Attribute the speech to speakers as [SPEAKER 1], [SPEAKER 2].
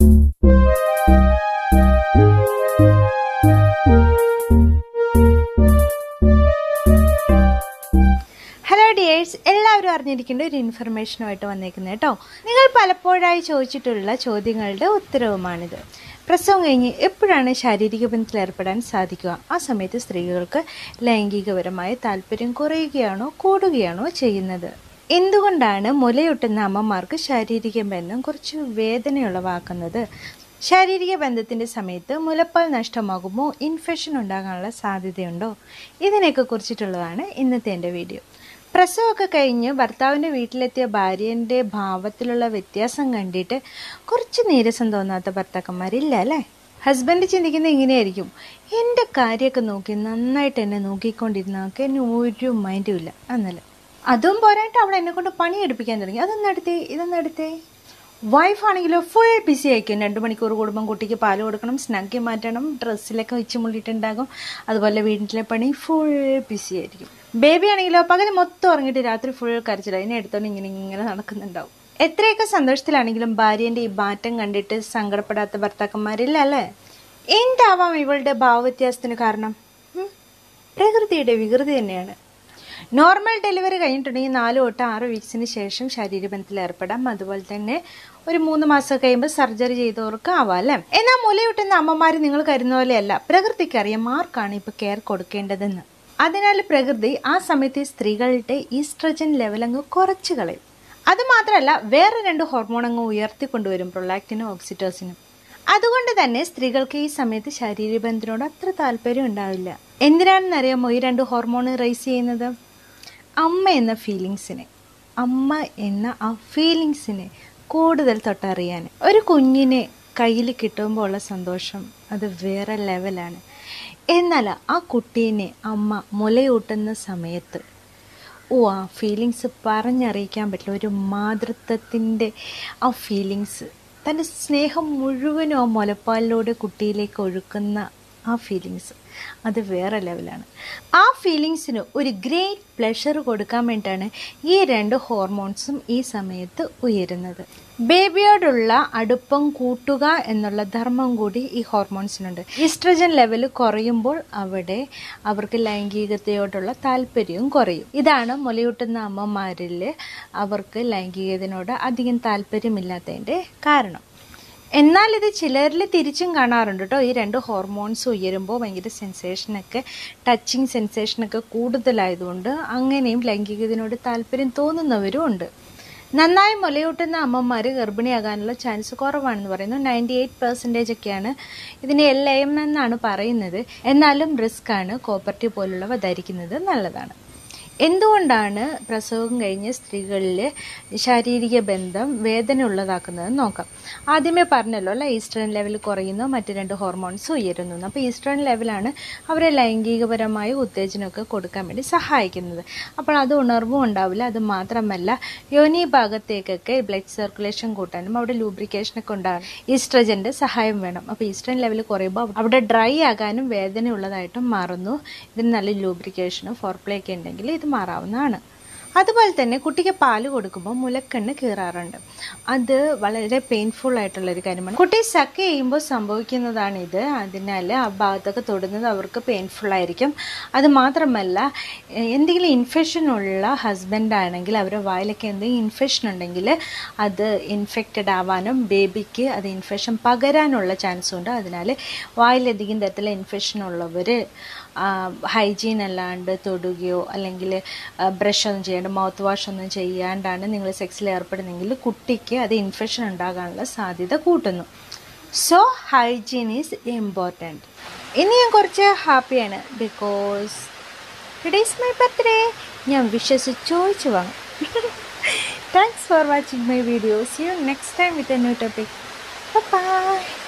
[SPEAKER 1] Hello dears എല്ലാവരും അറിഞ്ഞിരിക്കേണ്ട ഒരു ഇൻഫർമേഷനുമായിട്ട് വന്നേക്കുന്നത് കേട്ടോ നിങ്ങൾ പലപ്പോഴായി ചോദിച്ചിട്ടുള്ള ചോദ്യങ്ങളുടെ ഉത്തരവുമാണിത് പ്രസവം കഴിഞ്ഞ് എപ്പോഴാണ് ശാരീരിക ബന്ധത്തിൽ ഏർപ്പെടാൻ സാധിക്കുക ആ സമയത്ത് സ്ത്രീകൾക്ക് ലൈംഗികപരമായ താല്പര്യം കുറയുകയാണോ കൂടുകയാണോ ചെയ്യുന്നത് എന്തുകൊണ്ടാണ് മുലയൊട്ടുന്ന അമ്മമാർക്ക് ശാരീരിക ബന്ധം കുറച്ച് വേദനയുളവാക്കുന്നത് ശാരീരിക ബന്ധത്തിൻ്റെ സമയത്ത് മുലപ്പാൽ നഷ്ടമാകുമോ ഇൻഫെക്ഷൻ ഉണ്ടാകാനുള്ള സാധ്യതയുണ്ടോ ഇതിനെയൊക്കെ കുറിച്ചിട്ടുള്ളതാണ് ഇന്നത്തെ എൻ്റെ വീഡിയോ പ്രസവമൊക്കെ കഴിഞ്ഞ് ഭർത്താവിൻ്റെ വീട്ടിലെത്തിയ ഭാര്യൻ്റെ ഭാവത്തിലുള്ള വ്യത്യാസം കണ്ടിട്ട് കുറച്ച് നീരസം തോന്നാത്ത ഭർത്താക്കന്മാരില്ല അല്ലേ ഹസ്ബൻഡ് ചിന്തിക്കുന്നത് ഇങ്ങനെയായിരിക്കും എൻ്റെ കാര്യമൊക്കെ നോക്കി നന്നായിട്ട് എന്നെ നോക്കിക്കൊണ്ടിരുന്നതൊക്കെ എന്നെ ഒരു മൈൻഡും ഇല്ല എന്നല്ല അതും പോരായിട്ട് അവൾ എന്നെ കൊണ്ട് പണി എടുപ്പിക്കാൻ തുടങ്ങി അതൊന്നും എടുത്തേ ഇതൊന്നും എടുത്തേ വൈഫാണെങ്കിലോ ഫുൾ ബിസി ആയിരിക്കും രണ്ട് മണിക്കൂർ കൂടുമ്പം കുട്ടിക്ക് പാല് കൊടുക്കണം സ്നാക്കി മാറ്റണം ഡ്രസ്സിലൊക്കെ വെച്ച് മുള്ളിട്ടുണ്ടാകും അതുപോലെ വീട്ടിലെ പണി ഫുൾ ബിസി ആയിരിക്കും ബേബി ആണെങ്കിലോ പകൽ മൊത്തം ഉറങ്ങിയിട്ട് രാത്രി ഫുൾ കരച്ചില്ല അതിനെ എടുത്തോണ്ട് ഇങ്ങനെ ഇങ്ങനെ നടക്കുന്നുണ്ടാവും എത്രയൊക്കെ സന്തോഷത്തിലാണെങ്കിലും ഭാര്യേൻ്റെ ഈ മാറ്റം കണ്ടിട്ട് സങ്കടപ്പെടാത്ത ഭർത്താക്കന്മാരില്ല അല്ലേ എന്താവാം ഇവളുടെ ഭാവവ്യത്യാസത്തിന് കാരണം ഉം? പ്രകൃതിയുടെ വികൃതി തന്നെയാണ് നോർമൽ ഡെലിവറി കഴിഞ്ഞിട്ടുണ്ടെങ്കിൽ നാല് തൊട്ട് ആറ് വീക്സിന് ശേഷം ശരീരബന്ധത്തിൽ ഏർപ്പെടാം അതുപോലെ തന്നെ ഒരു മൂന്ന് മാസം കഴിയുമ്പോൾ സർജറി ചെയ്തവർക്ക് ആവാം അല്ലേ എന്നാൽ മുലയൂട്ടുന്ന അമ്മമാർ നിങ്ങൾ കരുതുന്ന പോലെയല്ല പ്രകൃതിക്ക് അറിയാം ആർക്കാണ് ഇപ്പോൾ കെയർ കൊടുക്കേണ്ടതെന്ന് അതിനാൽ പ്രകൃതി ആ സമയത്ത് ഈ സ്ത്രീകളുടെ ഈസ്ട്രജൻ ലെവൽ അങ്ങ് കുറച്ച് കളയും അതുമാത്രമല്ല വേറെ രണ്ട് ഹോർമോൺ അങ്ങ് ഉയർത്തിക്കൊണ്ടുവരും പ്രൊലാക്റ്റിനും ഓക്സിറ്റോസിനും അതുകൊണ്ട് തന്നെ സ്ത്രീകൾക്ക് ഈ സമയത്ത് ശാരീരബന്ധത്തിനോട് അത്ര താല്പര്യം ഉണ്ടാവില്ല എന്തിനാണെന്നറിയാമോ ഈ രണ്ട് ഹോർമോൺ റൈസ് ചെയ്യുന്നത് അമ്മ എന്ന ഫീലിങ്സിനെ അമ്മ എന്ന ആ ഫീലിങ്സിനെ കൂടുതൽ തൊട്ടറിയാൻ ഒരു കുഞ്ഞിനെ കയ്യിൽ കിട്ടുമ്പോൾ ഉള്ള സന്തോഷം അത് വേറെ ലെവലാണ് എന്നാൽ ആ കുട്ടീനെ അമ്മ മുലയൂട്ടുന്ന സമയത്ത് ഓ ആ ഫീലിങ്സ് പറഞ്ഞറിയിക്കാൻ പറ്റില്ല ഒരു മാതൃത്വത്തിൻ്റെ ആ ഫീലിങ്സ് തൻ്റെ സ്നേഹം മുഴുവനും ആ മുലപ്പാലിലൂടെ കുട്ടിയിലേക്ക് ഒഴുക്കുന്ന ആ ഫീലിങ്സ് അത് വേറെ ലെവലാണ് ആ ഫീലിങ്സിന് ഒരു ഗ്രേറ്റ് പ്ലഷർ കൊടുക്കാൻ വേണ്ടിയിട്ടാണ് ഈ രണ്ട് ഹോർമോൺസും ഈ സമയത്ത് ഉയരുന്നത് ബേബിയോടുള്ള അടുപ്പം കൂട്ടുക എന്നുള്ള ധർമ്മം കൂടി ഈ ഹോർമോൺസിനുണ്ട് ഈസ്ട്രജൻ ലെവൽ കുറയുമ്പോൾ അവിടെ അവർക്ക് ലൈംഗികതയോടുള്ള താല്പര്യവും കുറയും ഇതാണ് മുലയൂട്ടുന്ന അമ്മമാരിൽ അവർക്ക് ലൈംഗികതയോട് അധികം താല്പര്യമില്ലാത്തതിൻ്റെ കാരണം എന്നാൽ ഇത് ചിലരിൽ തിരിച്ചും കാണാറുണ്ട് കേട്ടോ ഈ രണ്ട് ഹോർമോൺസ് ഉയരുമ്പോൾ ഭയങ്കര സെൻസേഷനൊക്കെ ടച്ചിങ് സെൻസേഷനൊക്കെ കൂടുതലായതുകൊണ്ട് അങ്ങനെയും ലൈംഗികതയോട് താല്പര്യം തോന്നുന്നവരും ഉണ്ട് നന്നായി മുലയൂട്ടുന്ന അമ്മമാർ ഗർഭിണിയാകാനുള്ള ചാൻസ് കുറവാണെന്ന് പറയുന്നു നയൻറ്റി എയ്റ്റ് പെർസെൻറ്റേജ് ഒക്കെയാണ് ഇതിന് എൽ എം എന്നാണ് പറയുന്നത് എന്നാലും റിസ്ക് ആണ് കോപ്പർട്ടി പോലുള്ളവ ധരിക്കുന്നത് നല്ലതാണ് എന്തുകൊണ്ടാണ് പ്രസവം കഴിഞ്ഞ സ്ത്രീകളിൽ ശാരീരിക ബന്ധം വേദന ഉള്ളതാക്കുന്നത് നോക്കാം ആദ്യമേ പറഞ്ഞല്ലോ അല്ല ഈസ്ട്രൻ ലെവൽ കുറയുന്നു മറ്റ് രണ്ട് ഹോർമോൺസ് ഉയരുന്നു അപ്പോൾ ഈസ്ട്രൻ ലെവലാണ് അവരെ ലൈംഗികപരമായ ഉത്തേജനമൊക്കെ കൊടുക്കാൻ വേണ്ടി സഹായിക്കുന്നത് അപ്പോൾ അത് ഉണർവും ഉണ്ടാവില്ല അത് മാത്രമല്ല യോനി ഭാഗത്തേക്കൊക്കെ ബ്ലഡ് സർക്കുലേഷൻ കൂട്ടാനും അവിടെ ലൂബ്രിക്കേഷനൊക്കെ ഉണ്ടാകും ഈസ്ട്രജൻ്റെ സഹായം വേണം അപ്പോൾ ഈസ്ട്രൻ ലെവൽ കുറയുമ്പോൾ അവിടെ ഡ്രൈ ആകാനും വേദന ഉള്ളതായിട്ടും മാറുന്നു ഇതിന് നല്ല ലൂബ്രിക്കേഷനും ഫോർപ്ലേ ഒക്കെ ഉണ്ടെങ്കിൽ ഇത് മാറാവുന്നതാണ് അതുപോലെ തന്നെ കുട്ടിക്ക് പാല് കൊടുക്കുമ്പോൾ മുലക്കണ്ണ് കീറാറുണ്ട് അത് വളരെ പെയിൻഫുൾ ആയിട്ടുള്ള ഒരു കാര്യമാണ് കുട്ടി സക്ക് ചെയ്യുമ്പോൾ സംഭവിക്കുന്നതാണിത് അതിനാൽ ആ ഭാഗത്തൊക്കെ തൊടുന്നത് അവർക്ക് പെയിൻഫുൾ ആയിരിക്കും അത് മാത്രമല്ല എന്തെങ്കിലും ഇൻഫെക്ഷൻ ഉള്ള ഹസ്ബൻഡ് ആണെങ്കിൽ അവരുടെ വായിലൊക്കെ എന്തെങ്കിലും ഇൻഫെക്ഷൻ ഉണ്ടെങ്കിൽ അത് ഇൻഫെക്റ്റഡ് ആവാനും ബേബിക്ക് അത് ഇൻഫെക്ഷൻ പകരാനുള്ള ചാൻസും ഉണ്ട് അതിനാൽ വായിലധികം തരത്തിലുള്ള ഇൻഫെക്ഷൻ ഉള്ളവർ ഹൈജീൻ അല്ലാണ്ട് തൊടുകയോ അല്ലെങ്കിൽ ബ്രഷ് ഒന്നും ചെയ്യാണ്ട് മൗത്ത് വാഷ് ഒന്നും ചെയ്യാണ്ടാണ് നിങ്ങൾ സെക്സിൽ ഏർപ്പെടുന്നെങ്കിൽ കുട്ടിക്ക് അത് ഇൻഫെക്ഷൻ ഉണ്ടാകാനുള്ള സാധ്യത കൂട്ടുന്നു സോ ഹൈജീൻ ഈസ് ഇമ്പോർട്ടൻറ്റ് ഇനി ഞാൻ കുറച്ച് ഹാപ്പിയാണ് ബിക്കോസ് ടുഡേസ് മൈ ബർത്ത്ഡേ ഞാൻ വിശ്വസിച്ച് ചോദിച്ചു വാങ്ങും thanks for watching my videos you next time with a new topic by